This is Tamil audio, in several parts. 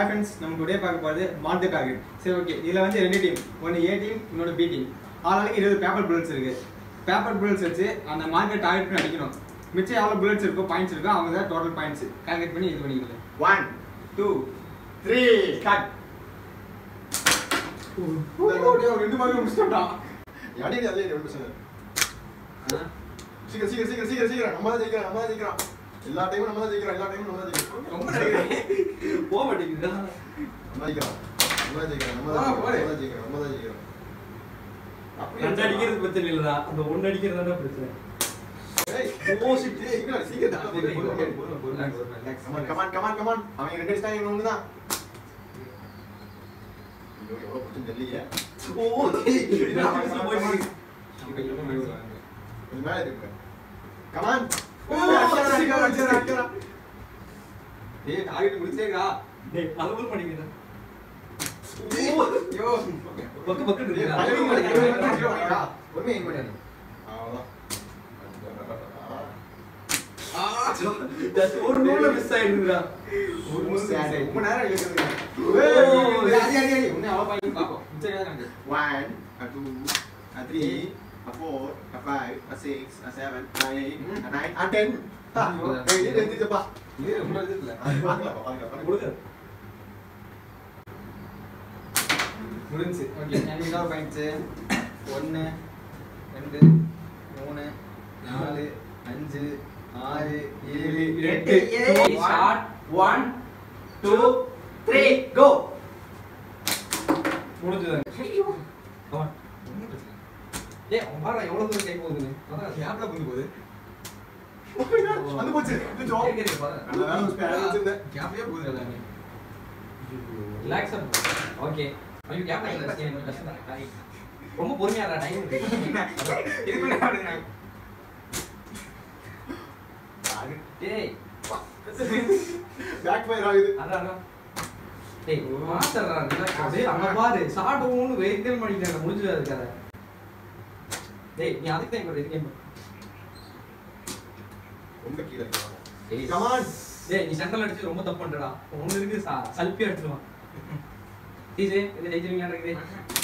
ஹாய் ஃப்ரெண்ட்ஸ் நம்ம டுடே பார்க்க போகிறது மார்க் டார்கெட் சரி ஓகே இதில் வந்து ரெண்டு டீம் ஒன்று ஏ டீம் இன்னொன்று பி டீம் ஆளாளுக்கு இருபது பேப்பர் புல்லட்ஸ் இருக்குது பேப்பர் புல்லட்ஸ் வச்சு அந்த மார்க்கெட் டார்கெட் பண்ணி அடிக்கணும் மிச்சம் எவ்வளோ புல்லட்ஸ் இருக்கோ பாயிண்ட்ஸ் இருக்கோ அவங்க தான் டோட்டல் பாயிண்ட்ஸ் கால்குலேட் பண்ணி இது பண்ணிக்கலாம் ஒன் டூ த்ரீ ஸ்டார்ட் ரெண்டு மாதிரி முடிச்சிட்டோம்டா அடிக்கடி அதே ரெண்டு பசங்க சீக்கிரம் சீக்கிரம் சீக்கிரம் சீக்கிரம் சீக்கிரம் நம்ம தான் ஜெயிக்கிறோம் நம்ம தான் ஜெயிக்கிறோம் எல்லா டைமும் நம்ம தான் ஜெயிக்கிறோம் எல்லா டைமும் நம்ம தான் ஜெயிக்கிறோம் ரொம்ப நினைக்கிறேன் போக மாட்டேங்குது நம்ம தான் ஜெயிக்கிறோம் நம்ம தான் ஜெயிக்கிறோம் நம்ம ஆ, தான் போடு. ஜெயிக்கிறோம் நம்ம தான் ஜெயிக்கிறோம் அப்படியே ரெண்டு அடிக்கிறது பிரச்சனை இல்லடா அந்த ஒண்ணு அடிக்கிறது தான் பிரச்சனை ஏய், ஓ, shit, ஏய், சீக்கிரம், சீக்கிரம் தான். Come on, come on, come on, come on. அவன் ரெண்டு அடிச்சிட்டான், இவன் ஒண்ணுதான். ஐயோ, எவ்வளவு பிரச்சனை தெரியலையே. ஓ கொஞ்சம் மேல இருக்கு. Come on. ஓ, அடிக்கிறா, சீக்கிரம், அடிக்கிறா, சீக்கிரம். அடிக்கிறா. ஏய் டார்கெட் முடிச்சேடா டேய் அளவு பண்ணிக்கிறேன் ஐயோ பக்கு பக்கு ஏய், இருக்குடா அடிக்க மாட்டேன், அடிக்க மாட்டேன், அடிக்க மாட்டேன். பொறுமையா aim பண்ணு. அவ்வளவுதான். ஜஸ்ட் ஒரு நூல்ல மிஸ் ஆயிடுதுடா ஒரு நிமிஷம் sad. ரொம்ப நேரம் இழுக்குதுங்க. ஏய், ஏய், அடி, அடி, அடி. இன்னும் எவ்வளவு பாயிண்ட் பார்ப்போம். மிச்சம் எதாவது கணக்கு. One, a two, a three, a four, a five, a six, a seven, a eight, a nine, a ten. ஆ, ஏய், இது எழுதிச்சப்பா. இது ரொம்ப இது இல்ல. அது பார்க்கலாம்ப்பா, பார்க்கலாம், கொடுங்க முடிஞ்சுச்சு. Okay, எனக்கு இன்னொரு points. ஒண்ணு, ரெண்டு, மூணு, நாலு, அஞ்சு, ஆறு, ஏழு, எட்டு. ஸ்டார்ட் 1 2 3 கோ முடிஞ்சது கமான் ஒண்ணும் பிரச்சனை இல்ல. ஏய் அவன் பாரு எவ்வளவு தூரம் கை போகுதுன்னு அதான் கேப்ல புந்து போகுது. வந்து போச்சு இது job. இருக்கு, இருக்கு, பாரு. நல்ல வேலை ஒரு spare வச்சிருந்தேன். கேப்லயே போகுது எல்லாமே. ரிலாக்ஸா ஓகே ஐயோ கேப் ரொம்ப பொறுமையா டைம் இருக்கு இதுக்குள்ள பாருங்க. டேய் Backfire ஆகுது. அதான் அதான் டேய் மாஸ்டர்டா ரிலாக்ஸ் டேய் அங்க பாரு ஷார்ட் ஒன்னு வெயிட்டல் பண்ணிட்டாங்க முடிஞ்சது அது கதை டேய் நீ அதுக்கு தான் இப்போ கேம் ரொம்ப கீழே இருக்கு. டேய் Come on. டேய் நீ சென்ட்ரல் அடிச்சு ரொம்ப தப்பு பண்றடா ஒன்னு இருக்கு ச- சல்பி அடிச்சிடுவான் டீஜே இது ஜெயிச்சிருவீங்க இருக்குது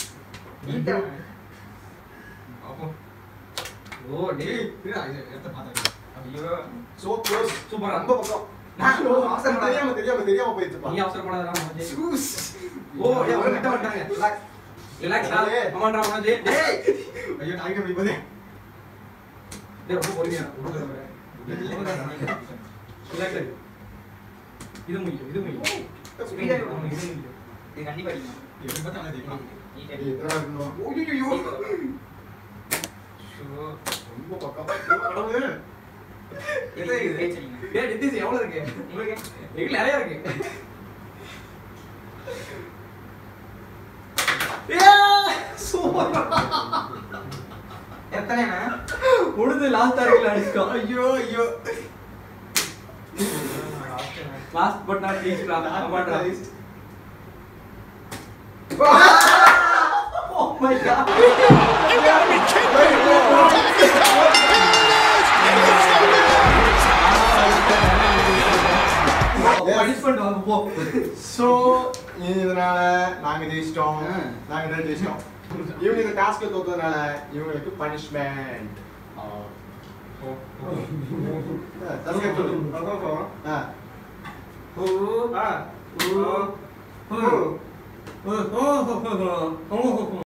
பாப்போம். ஓ டேய் டேய், இருடா, இது எடுத்து பார்த்தேன். ஐயோ. So close. சூப்பரா. ரொம்ப பக்கம். நான் ஐயோ, அவசரப்படாத. தெரியாம தெரியாம தெரியாம போயிடுச்சுப்பா. நீ அவசரப்படாதடா மனோஜ் Shoes. ஓ டேய் அவங்க கிட்ட வந்துட்டாங்க Relax. ரிலாக்ஸ்டா கமான்டா மனோஜ் டேய் ஐயோ, டார்கெட் பண்ணி போகுது. டேய் ரொம்ப பொறுமையா ரிலாக்ஸ் இது முடியும் இது முடியும் Speed ஆ ஆமா, இருக்கணும். இது முடியும் இது கண்டிப்பா அடிக்கணும். எப்படி பார்த்தாலும் தெரியும். நீ ஏய், தெரியும். எத்தனை இருக்கணும்? ஐயையோ. ரொம்ப பக்கம். கடவுளே. எத்தனை இருக்குது? பேச்சு அடிக்கணும். டேய் நிதிஷ் எவ்வளவு இருக்கு உங்களுக்கு எங்க நிறைய இருக்கு சூப்பர் எத்தனைண்ணா? முடிஞ்சு லாஸ்ட் டார்கெட்ல அடிச்சிட்டோம் ஐயோ, ஐயோ. லாஸ்ட் பட் நாட் லீஸ்ட் கமான்டா ஓ மை காட் பனிஷ்மென்ட் வாங்க போ So, இதனால நாங்க ஜெயிச்சிட்டோம் ஆ. நாங்க ரெண்டு ஜெயிச்சிட்டோம் இவங்க இந்த டாஸ்க்ல தோத்ததுனால இவங்களுக்கு பனிஷ்மெண்ட் தஸ்கே சொல்லு ஆ ஓ, ஆ, ஓ, ஓ, ஓ, ஓ, ஓ, ஓ, ஓ, ஓ, ஓ.